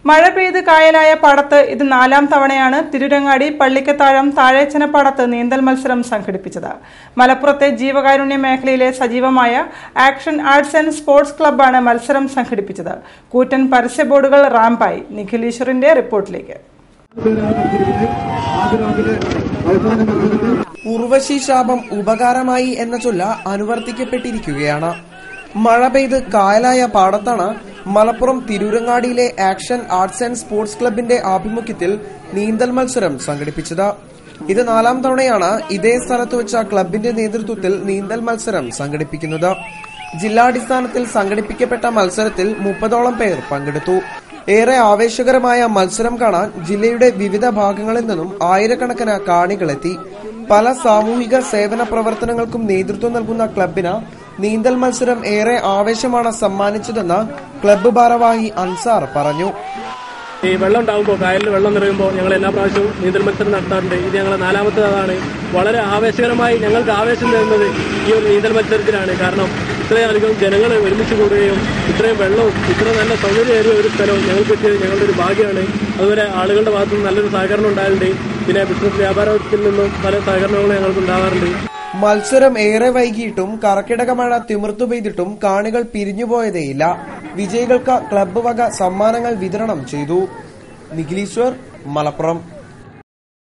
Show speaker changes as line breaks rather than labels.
മഴ പെയ്ത് കായലായ പാടത്ത് ഇത് നാലാം തവണയാണ് തിരുരങ്ങാടി പള്ളിക്കത്താഴം താഴേച്ചനപ്പാടത്ത് നീന്തൽ മത്സരം സംഘടിപ്പിച്ചത് മലപ്പുറത്തെ ജീവകാരുണ്യ മേഖലയിലെ സജീവമായ ആക്ഷൻ ആർട്സ് ആൻഡ് സ്പോർട്സ് ക്ലബ്ബാണ് മത്സരം സംഘടിപ്പിച്ചത് കൂറ്റൻ പരസ്യ ബോർഡുകൾ റാമ്പായി നിഖിൽ ഈശ്വറിന്റെ റിപ്പോർട്ടിലേക്ക്
ഉർവശി ശാപം ഉപകാരമായി എന്ന ചൊല്ല അനുവർത്തിക്കപ്പെട്ടിരിക്കുകയാണ് മഴ പെയ്ത് കായലായ പാടത്താണ് മലപ്പുറം തിരൂരങ്ങാടിയിലെ ആക്ഷൻ ആർട്സ് ആൻഡ് സ്പോർട്സ് ക്ലബിന്റെ ആഭിമുഖ്യത്തിൽ നീന്തൽ മത്സരം സംഘടിപ്പിച്ചത് ഇത് നാലാം തവണയാണ് ഇതേ സ്ഥലത്ത് വെച്ച ക്ലബിന്റെ നേതൃത്വത്തിൽ നീന്തൽ മത്സരം സംഘടിപ്പിക്കുന്നത് ജില്ലാടിസ്ഥാനത്തിൽ സംഘടിപ്പിക്കപ്പെട്ട മത്സരത്തിൽ മുപ്പതോളം പേർ പങ്കെടുത്തു ഏറെ ആവേശകരമായ മത്സരം കാണാൻ ജില്ലയുടെ വിവിധ ഭാഗങ്ങളിൽ നിന്നും ആയിരക്കണക്കിന് കാണികളെത്തി പല സാമൂഹിക സേവന പ്രവർത്തനങ്ങൾക്കും നേതൃത്വം നൽകുന്ന ക്ലബിന് നീന്തൽ മത്സരം ഏറെ ആവേശമാണ് സമ്മാനിച്ചതെന്ന് ക്ലബ്ബ് ഭാരവാഹി അൻസാർ പറഞ്ഞു
ഈ വെള്ളം ഉണ്ടാകുമ്പോൾ കായലിൽ വെള്ളം നിറയുമ്പോൾ ഞങ്ങൾ എല്ലാ പ്രാവശ്യവും നീന്തൽ മത്സരം നടത്താറുണ്ട് ഇത് ഞങ്ങൾ നാലാമത്തേതാണ് വളരെ ആവേശകരമായി ഞങ്ങൾക്ക് ആവേശം തരുന്നത് ഈ ഒരു നീന്തൽ മത്സരത്തിലാണ് കാരണം ഇത്രയധികം ജനങ്ങൾ ഒരുമിച്ച് കൂടുകയും ഇത്രയും വെള്ളവും ഇത്ര നല്ല സൗകര്യമേറിയ ഒരു സ്ഥലവും ഞങ്ങൾക്ക് കിട്ടിയത് ഞങ്ങളുടെ ഒരു ഭാഗ്യമാണ് അതുപോലെ ആളുകളുടെ ഭാഗത്തു നിന്ന് നല്ലൊരു സഹകരണം ഉണ്ടായിട്ടുണ്ട് പിന്നെ ബിസിനസ് വ്യാപാരത്തിൽ നിന്നും പല സഹകരണങ്ങളും ഞങ്ങൾക്ക് ഉണ്ടാവാറുണ്ട്
മത്സരം ഏറെ വൈകിയിട്ടും കർക്കിടക മഴ തിമിർത്തു പെയ്തിട്ടും കാണികൾ പിരിഞ്ഞുപോയതേയില്ല വിജയികൾക്ക് ക്ലബ്ബ് വക സമ്മാനങ്ങൾ വിതരണം ചെയ്തു നിഖിലീശ്വർ മലപ്പുറം